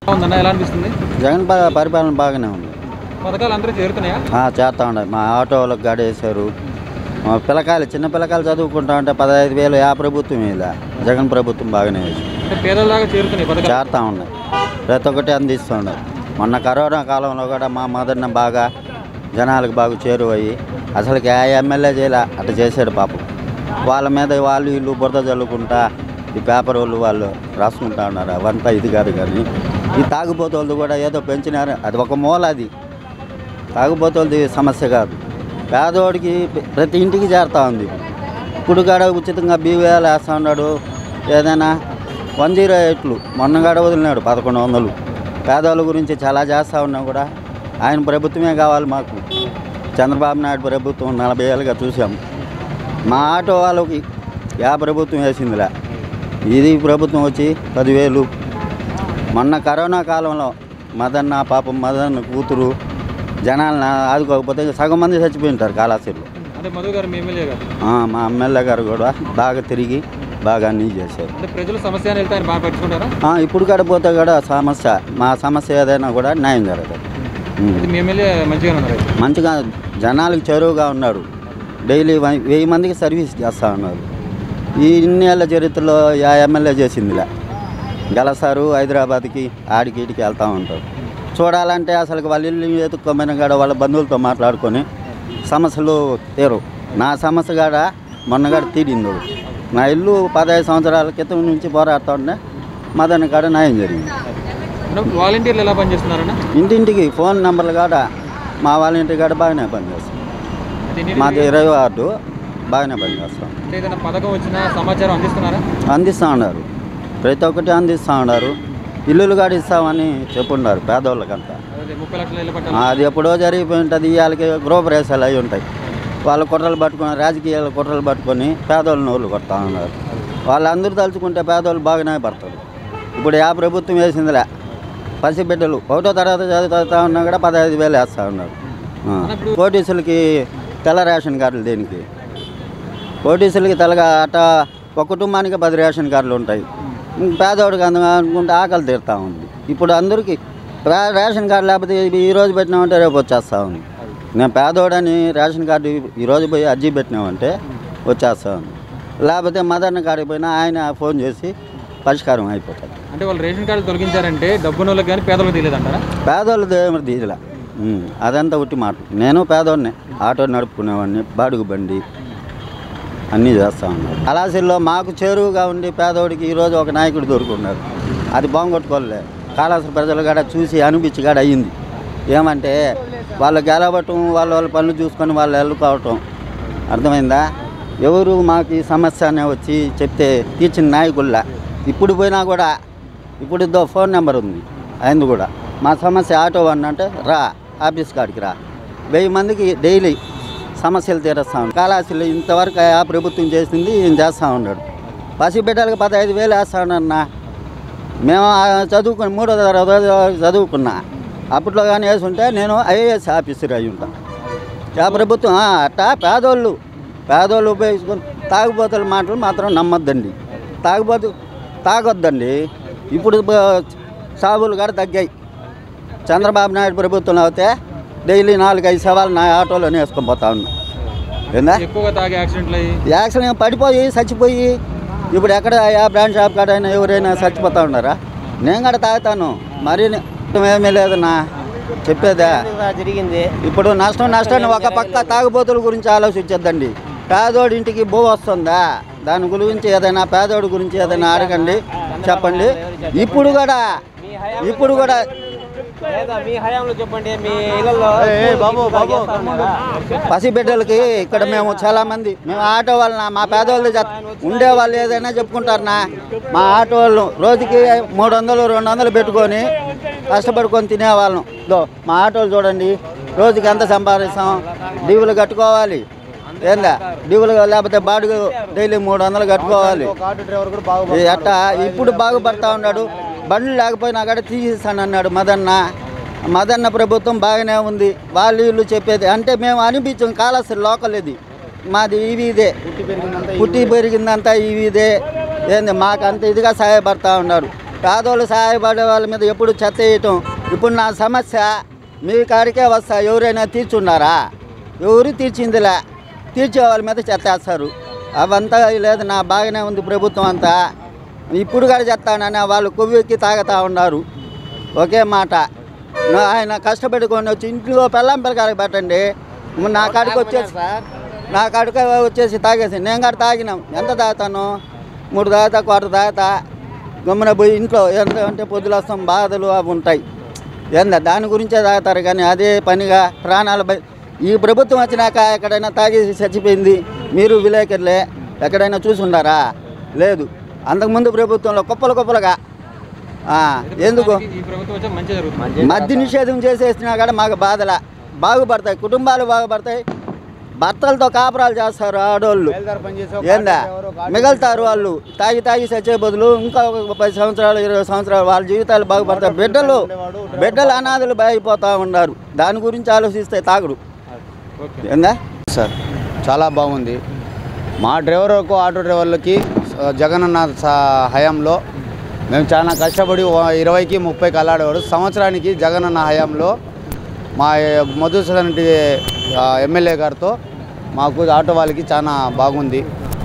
ఉందన్న ఎలా అనిపిస్తుంది జగన్ ప- పరిపాలన బాగానే ఉంది పథకాలు అందరూ చేరుతున్నాయా ఆ, చేస్తా ఉండాలి మా ఆటో వాళ్ళకి గాడి వేశారు మా పిల్లకాయలు చిన్న పిల్లకాయలు చదువుకుంటా ఉంటే పదహైదు వేలు ఆ ప్రభుత్వం మీద జగన్ ప్రభుత్వం బాగానే వేసి అంటే పేదలాగా చేరుతున్నాయి పథకాలు చేస్తా ఉన్నాయి ప్రతి ఒక్కటి అందిస్తున్నాడు మొన్న కరోనా కాలంలో కూడా మా మదన్న బాగా జనాలకు బాగా చేరువయ్యి అసలుకి ఆ ఎమ్మెల్యే చేయలే అట్లా చేశాడు పాపం వాళ్ళ మీద వాళ్ళు వీళ్ళు బురద చల్లుకుంటా ఈ పేపర్ వాళ్ళు వాళ్ళు రాసుకుంటా ఉన్నారు అవంతా ఇది కాదు కానీ ఈ తాగుబోతోళ్ళు కూడా ఏదో పెంచినారు అది ఒక మూల అది తాగుబోతోళ్ళది సమస్య కాదు పేదోడికి ప్రతి ఇంటికి చేరుతా ఉంది ఇప్పుడు కాడ ఉచితంగా బీవేలు వేస్తా ఉన్నాడు ఏదైనా వన్ జీరో ఎయిట్లు మొన్నగాడ వదిలినాడు పదకొండు వందలు పేదవాళ్ళ గురించి చాలా చేస్తూ ఉన్నా కూడా ఆయన ప్రభుత్వమే కావాలి మాకు చంద్రబాబు నాయుడు ప్రభుత్వం నలభై ఏళ్ళుగా చూసాం మా ఆటో వాళ్ళకి యా ప్రభుత్వం వేసిందిలే ఇది ప్రభుత్వం వచ్చి పదివేలు మొన్న కరోనా కాలంలో మదన్న పాపం మదన్న కూతురు జనాలను ఆదుకోకపోతే సగం మంది చచ్చిపోయి ఉంటారు కాళాశ్రీలో అంటే మధు గారు మీ ఎమ్మెల్యే గారు ఆ, మా ఎమ్మెల్యే గారు కూడా బాగా తిరిగి బాగా అన్నీ చేశారు అంటే ప్రజల సమస్య అని వెళ్తే ఆయన బాగా పట్టించుకుంటారా ఆ, ఇప్పుడు కూడా పోతే కూడా సమస్య మా సమస్య ఏదైనా కూడా న్యాయం జరగదు ఉం. అయితే మీ ఎమ్మెల్యే మంచిగా ఉన్నారు అయితే. మంచిగా జనాలకు చేరువుగా ఉన్నాడు డైలీ వై- వెయ్యి మందికి సర్వీస్ చేస్తూ ఉన్నారు ఈ ఇన్ని ఏళ్ళ చరిత్రలో ఆ ఎమ్మెల్యే చేసిందిలే గెలసారు హైదరాబాద్కి ఆడికి ఈడికి వెళ్తూ ఉంటారు చూడాలంటే అసలు వాళ్ళ ఇల్లు ఎత్తుక్కోమైన కాడ వాళ్ళ బంధువులతో మాట్లాడుకొని సమస్యలు తీరు నా సమస్య కాడ మొన్నగాడ తీరింది ఒకటి. నా ఇల్లు పదహైదు సంవత్సరాల క్రితం నుంచి పోరాడుతూ ఉండే మదన కాడ న్యాయం జరిగింది అంటే వాలంటీర్లు ఎలా పనిచేస్తున్నారన్న ఇంటింటికి ఫోన్ నెంబర్లు కాడ మా వాళ్ళ ఇంటి కాడ బాగానే పనిచేస్తాం అంటే ఇంటింటికి- మాది ఇరవై వార్డు బాగానే పనిచేస్తాం అంటే ఏదైనా పథకం వచ్చినా సమాచారం అందిస్తున్నారా అందిస్తూ ఉన్నారు ప్రతి ఒక్కటి అందిస్తూ ఉన్నారు ఇల్లులు కాడ ఇస్తామని చెప్పున్నారు పేదోళ్ళకంతా అదే ముప్పై లక్షల ఇళ్ళ పట్టాలు అది ఎప్పుడో జరిగిపోయి ఉంటుంది ఇవాళకి గృహప్రవేశాలు అయి ఉంటాయి వాళ్ళు కుట్రలు పట్టుకొని రాజకీయాలు కుట్రలు పట్టుకొని పేదోళ్ళ నోళ్ళు కొడతా ఉన్నారు వాళ్ళందరూ తలుచుకుంటే పేదోళ్ళు బాగానే పడతారు ఇప్పుడు ఆ ప్రభుత్వం వేసిందిలే పసిబిడ్డలు ఒకటో తరగతి చదువుతా ఉన్నా కూడా పదహైదు వేలు వేస్తూ ఉన్నారు ఆ. పోటీసులకి తెల్ల రేషన్ కార్డులు దేనికి పోటీసులకి తెల్లగా అట్ట ఒక కుటుంబానికి పది రేషన్ కార్డులు ఉంటాయి ఇంక పేదవాడికి అంద అనుకుంటే ఆకలి తీరుతూ ఉంది ఇప్పుడు అందరికీ రే- రేషన్ కార్డు లేకపోతే ఇవి ఈ రోజు పెట్టినామంటే రేపు వచ్చేస్తా ఉంది నేను పేదోడని రేషన్ కార్డు ఈ రోజు పోయి అర్జీ పెట్టినామంటే వచ్చేస్తా ఉంది లేకపోతే మదర్ని కాడికి పోయినా ఆయన ఫోన్ చేసి పరిష్కారం అయిపోతుంది అంటే వాళ్ళు రేషన్ కార్డు తొలగించారంటే డబ్బున వాళ్ళకి కానీ పేదలకు తెలియదంటారా పేదోళ్ళు దేవుడు దీదిలా ఉమ్, అదంతా ఉట్టి మాట నేను పేదోడిని ఆటో నడుపుకునేవాడిని బాడుగు బండి అన్నీ చేస్తా ఉన్నాడు కళాశీల్లో మాకు చేరువుగా ఉండి పేదోడికి ఈరోజు ఒక నాయకుడు దొరుకున్నారు అది బాగుకొట్టుకోలే కాళాశ్రీ ప్రజలు కూడా చూసి అనిపించి కూడా అయ్యింది ఏమంటే వాళ్ళు గెలవటం వాళ్ళ వాళ్ళ పనులు చూసుకొని వాళ్ళు వెళ్ళుకోవటం అర్థమైందా ఎవరు మాకు ఈ సమస్య అనే వచ్చి చెప్తే తీర్చిన నాయకుల్లా ఇప్పుడు పోయినా కూడా ఇప్పుడు ఇద్దో ఫోన్ నెంబర్ ఉంది అయింది కూడా మా సమస్య ఆటో వన్ అంటే రా ఆఫీస్ కాడికి రా వెయ్యి మందికి డైలీ సమస్యలు తీరుస్తా ఉన్నాడు కాళాశీలు ఇంతవరకు ఆ ప్రభుత్వం చేసింది ఈయన చేస్తూ ఉన్నాడు పసిబిడ్డలకు పదహైదు వేలు వేస్తా ఉన్నారన్నా మేము ఆ చదువుకుని మూడో తరగతి వరకు చదువుకున్నా అప్పట్లో కానీ వేసుంటే నేను ఐఏఎస్ ఆఫీసర్ అయి ఉంటాను ఆ ప్రభుత్వం ఆ, అట్టా పేదోళ్ళు పేదోళ్ళు ఉపయోగించుకొని తాగుబోతుల మాటలు మాత్రం నమ్మొద్దండి తాగుబోతు తాగొద్దండి ఇప్పుడు బ- సాగులు కూడా తగ్గాయి చంద్రబాబు నాయుడు ప్రభుత్వంలో అయితే డైలీ నాలుగు ఐదు సవాలు నా ఆటోలోనే వేసుకొని పోతా ఉన్నా ఏందా ఎక్కువగా తాగే యాక్సిడెంట్లు అయ్యి యాక్సిడెంట్ పడిపోయి చచ్చిపోయి ఇప్పుడు ఎక్కడ ఆ బ్రాండ్ షాప్ కాడైనా ఎవరైనా చచ్చిపోతా ఉన్నారా నేను కూడా తాగుతాను మరి ఏమీ లేదన్నా చెప్పేదా జరిగింది ఇప్పుడు నష్టం నష్టాన్ని ఒక పక్క తాగుబోతుల గురించి ఆలోచించద్దండి పేదోడి ఇంటికి భూ వస్తుందా దాని గురించి ఏదైనా పేదోడి గురించి ఏదైనా అడగండి చెప్పండి ఇప్పుడు కూడా ఇప్పుడు కూడా లేదా మీ హయాంలో చెప్పండి మీ ఇళ్ళల్లో బాబు బాబు పసిబిడ్డలకి ఇక్కడ మేము చాలా మంది మేము ఆటో వాళ్ళ మా పేదవాళ్ళు చెప్- ఉండే వాళ్ళు ఏదైనా చెప్పుకుంటారనా మా ఆటో వాళ్ళు రోజుకి మూడు వందలు రెండు వందలు పెట్టుకొని కష్టపడుకొని తినేవాళ్ళం దో మా ఆటోలు చూడండి రోజుకి ఎంత సంపాదిస్తాం డీవులు కట్టుకోవాలి ఏందా డీవులు లేకపోతే బాడుగు డైలీ మూడు వందలు కట్టుకోవాలి ఈ అట్టా ఇప్పుడు బాగుపడతా ఉన్నాడు బండ్లు లేకపోయినా కూడా తీసిస్తాను అన్నాడు మదన్న మదన్న ప్రభుత్వం బాగానే ఉంది వాళ్ళు వీళ్ళు చెప్పేది అంటే మేము అనిపించాం కాళాశ్రీ లోకల్ ఇది మాది ఇవి ఇదే పుట్టి పెరిగిందంతా ఇవి ఇదే ఏంది మాకు అంత ఇదిగా సహాయపడతా ఉన్నారు పేదోళ్ళు సహాయపడే వాళ్ళ మీద ఎప్పుడు చెత్త వేయటం ఇప్పుడు నా సమస్య మీ కాడికే వస్తా ఎవరైనా తీర్చున్నారా ఎవరు తీర్చిందిలే తీర్చే వాళ్ళ మీద చెత్త వేస్తారు అవంతా లేదు నా బాగానే ఉంది ప్రభుత్వం అంతా ఇప్పుడు కూడా చెప్తానని వాళ్ళు కొవ్వెక్కి తాగుతా ఉన్నారు ఒకే మాట నా- ఆయన కష్టపెట్టుకొని వచ్చి ఇంట్లో పెళ్ళం పిల్లకాయలకు పెట్టండి నా కాడికి వచ్చేసి నా కాడికి వచ్చేసి తాగేసి నేను కూడా తాగినాం ఎంత తాగుతాను మూడు తాగుతా క్వార్టర్ తాగుతా గమ్మున పోయి ఇంట్లో ఎంత అంటే పొద్దులు వస్తాం బాధలు అవి ఉంటాయి ఏందా దాని గురించే తాగుతారు కానీ అదే పనిగా ప్రాణాలు బయ ఈ ప్రభుత్వం వచ్చినాక ఎక్కడైనా తాగేసి చచ్చిపోయింది మీరు విలేకరులే ఎక్కడైనా చూసుండారా లేదు అంతకుముందు ప్రభుత్వంలో కుప్పలు కుప్పలుగా ఆ, ఎందుకు ఈ ప్రభుత్వం వచ్చి మంచి జరుగుతుంది మద్య నిషేధం చేసేసినా కూడా మాకు బాధల బాగుపడతాయి కుటుంబాలు బాగుపడతాయి భర్తలతో కాపురాలు చేస్తారు ఆడోళ్ళు ఏందా మిగులుతారు వాళ్ళు తాగి తాగి చచ్చే బదులు ఇంకా ఒక పది సంవత్సరాలు ఇరవై సంవత్సరాలు వాళ్ళ జీవితాలు బాగుపడతాయి బిడ్డలు బిడ్డలు అనాథలు అయిపోతూ ఉన్నారు దాని గురించి ఆలోచిస్తే తాగుడు ఓకే ఏందా సార్ చాలా బాగుంది మా డ్రైవర్లకు ఆటో డ్రైవర్లకి ఆ, జగనన్న స- హయాంలో మేము చాలా కష్టపడి ఓ ఇరవైకి ముప్పైకి అల్లాడేవాడు సంవత్సరానికి జగనన్న హయాంలో మా మధుసూదన్ రెడ్డి ఆ, ఎమ్మెల్యే గారితో మాకు ఆటో వాళ్ళకి చాలా బాగుంది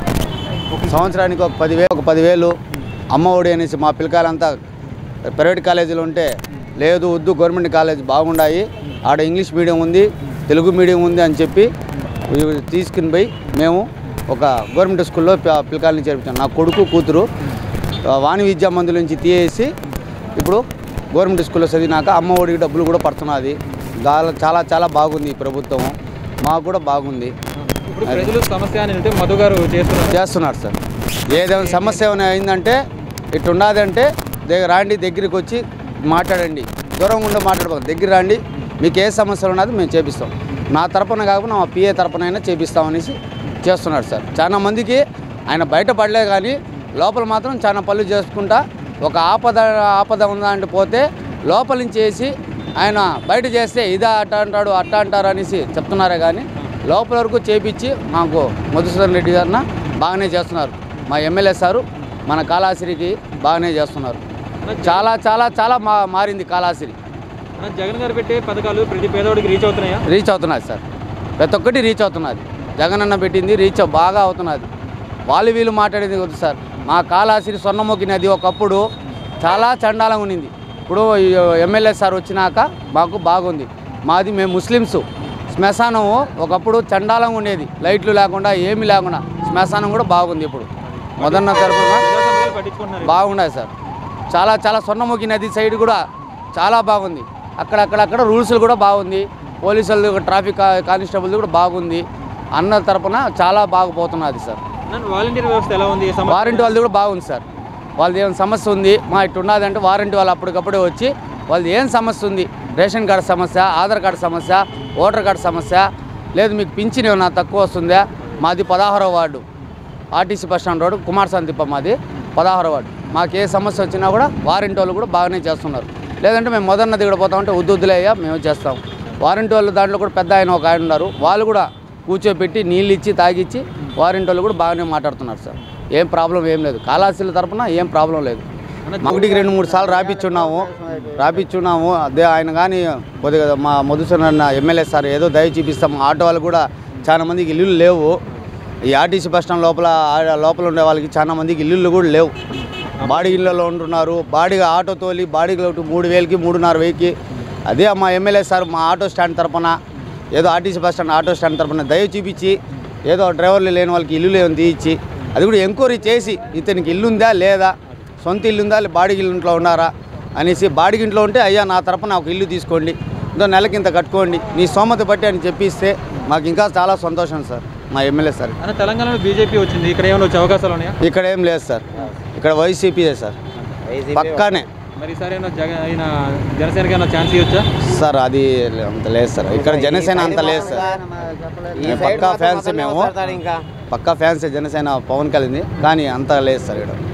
సంవత్సరానికి ఒక పదివేలు ఒక పదివేలు అమ్మ ఒడి అనేసి మా పిల్లకాయలంతా ప్రైవేట్ కాలేజీలు ఉంటే లేదు వద్దు గవర్నమెంట్ కాలేజ్ బాగుండాయి ఆడ ఇంగ్లీష్ మీడియం ఉంది తెలుగు మీడియం ఉంది అని చెప్పి ఇవి తీసుకుని పోయి మేము ఒక గవర్నమెంట్ స్కూల్లో పి- పిల్లకాయలని చేర్పించాం నా కొడుకు కూతురు ఆ, వాణి విద్యా మందుల నుంచి తీసేసి ఇప్పుడు గవర్నమెంట్ స్కూల్లో చదివినాక అమ్మ ఒడికి డబ్బులు కూడా పడుతున్నది చాలా చాలా చాలా బాగుంది ఈ ప్రభుత్వం మాకు కూడా బాగుంది ఇప్పుడు ప్రజలు సమస్య అని అంటే మధు గారు చేస్తున్నారు చేస్తున్నారు సార్ ఏదైనా సమస్య ఏమైనా అయిందంటే ఇటు ఉన్నదంటే దగ్గర రాండి దగ్గరికి వచ్చి మాట్లాడండి దూరంగా ఉండి మాట్లాడబోదు దగ్గర రండి మీకు ఏ సమస్యలు ఉన్నది మేము చేపిస్తాం నా తరపున కాకుండా మా పిఏ తరపునైనా చేపిస్తాం అనేసి చేస్తున్నాడు సార్ చాలా మందికి ఆయన బయట పడలే కానీ లోపల మాత్రం చాలా పనులు చేసుకుంటా ఒక ఆపద ఆపద ఉందా అంటే పోతే లోపల నుంచి వేసి ఆయన బయట చేస్తే ఇదా అట్ట అంటాడు అట్ట అంటారు అనేసి చెప్తున్నారే కానీ లోపల వరకు చేపించి మాకు మధుసూదన్ రెడ్డి గారిన బాగానే చేస్తున్నారు మా ఎమ్మెల్యే సారు మన కాళాశ్రికి బాగానే చేస్తున్నారు చాలా చాలా చాలా మా మారింది కాళాశ్రి అన్న, జగన్ గారు పెట్టే పథకాలు ప్రతి పేదవాడికి రీచ్ అవుతున్నాయా రీచ్ అవుతున్నది సార్ ప్రతి ఒక్కటి రీచ్ అవుతున్నది జగనన్న పెట్టింది రీచ్ బాగా అవుతున్నది వాళ్ళు వీళ్ళు మాట్లాడేది వద్దు సార్ మా కాళాశ్రి స్వర్ణముఖి నది ఒకప్పుడు చాలా చండాలంగా ఉన్నింది ఇప్పుడు ఈ ఎమ్మెల్యే సార్ వచ్చినాక మాకు బాగుంది మాది మేము ముస్లిమ్స్ శ్మశానం ఒకప్పుడు చండాలంగా ఉండేది లైట్లు లేకుండా ఏమీ లేకుండా శ్మశానం కూడా బాగుంది ఇప్పుడు మొదన్న తరపున ప్రజా సమస్యలు పట్టించుకుంటున్నారు బాగున్నాయి సార్ చాలా చాలా స్వర్ణముఖి నది సైడ్ కూడా చాలా బాగుంది అక్కడక్కడక్కడ రూల్స్ కూడా బాగుంది పోలీసులు ట్రాఫిక్ కానిస్టేబుల్ కూడా బాగుంది అన్న తరపున చాలా బాగుపోతున్నది సార్ అన్న, వాలంటీర్ వ్యవస్థ ఎలా ఉంది ఈ సమస్య వారంటీ వాళ్ళది కూడా బాగుంది సార్ వాళ్ళది ఏమైనా సమస్య ఉంది మా ఇటు ఉన్నదంటే వారంటీ వాళ్ళు అప్పటికప్పుడే వచ్చి వాళ్ళది ఏం సమస్య ఉంది రేషన్ కార్డు సమస్య ఆధార్ కార్డు సమస్య ఓటర్ కార్డు సమస్య లేదు మీకు పింఛన్ ఏమైనా తక్కువ వస్తుందా మాది పదహారో ward RTC bus stand road Kumar సంతిప్ప మాది పదహారో వార్డు మాకు ఏ సమస్య వచ్చినా కూడా వారంటీ వాళ్ళు కూడా బాగానే చేస్తున్నారు లేదంటే మేము మొదన్న దిగడ పోతామంటే వద్దు వద్దులేయ్యా మేము చేస్తాం వారంటీ వాళ్ళు దాంట్లో కూడా పెద్ద ఆయన ఒక ఆయన ఉన్నారు వాళ్ళు కూడా కూర్చోపెట్టి నీళ్ళు ఇచ్చి తాగిచ్చి వారంటీ వాళ్ళు కూడా బాగానే మాట్లాడుతున్నారు సార్ ఏం ప్రాబ్లం ఏం లేదు కాళాశీల తరపున ఏం ప్రాబ్లం లేదు ఒకటికి రెండు మూడు సార్లు రాపిచ్చున్నాము రాపిచ్చున్నాము అదే ఆయన కానీ కొద్దిగా మా మధుసూదన్ ఎమ్మెల్యే సార్ ఏదో దయ చూపిస్తాము ఆటో వాళ్ళు కూడా చాలా మందికి ఇల్లులు లేవు ఈ ఆర్టీసీ బస్ స్టాండ్ లోపల ఆ- లోపల ఉండే వాళ్ళకి చాలా మందికి ఇల్లులు కూడా లేవు బాడీ ఇళ్ళలో ఉంటున్నారు బాడీగా ఆటో తోలి బాడీకి ఒకటి మూడు వేలకి మూడున్నర వెయ్యికి అదే మా ఎమ్మెల్యే సార్ మా ఆటో స్టాండ్ తరపున ఏదో RTC bus stand auto stand తరపున దయ చూపించి ఏదో డ్రైవర్లు లేని వాళ్ళకి ఇల్లు లేని తీయించి అది కూడా ఎంక్వైరీ చేసి ఇతనికి ఇల్లు ఉందా లేదా సొంత ఇల్లు ఉందా లేదా బాడిగి ఇంట్లో ఉన్నారా అనేసి బాడిగి ఇంట్లో ఉంటే అయ్యా నా తరపున ఒక ఇల్లు తీసుకోండి ఇంకో నెలకి ఇంత కట్టుకోండి నీ స్తోమత బట్టి అని చెప్పిస్తే మాకు ఇంకా చాలా సంతోషం సార్ మా ఎమ్మెల్యే సార్ అన్న తెలంగాణలో బీజేపీ వచ్చింది ఇక్కడ ఏమైనా వచ్చే అవకాశాలు ఉన్నాయా ఇక్కడ ఏం లేదు సార్ ఇక్కడ వైసీపీయే సార్ పక్కానే మరి ఈసారి ఏమైనా జగన్ అయినా జనసేనకి ఏమైనా ఛాన్స్ ఇవ్వచ్చా సార్ అది అంత లేదు సార్ ఇక్కడ జనసేన అంత లేదు సార్ మేము పక్కా ఫ్యాన్స్ మేము ఇంకా పక్కా ఫ్యాన్స్ జనసేన పవన్ కళ్యాణ్ కానీ అంత లేదు సార్ ఇక్కడ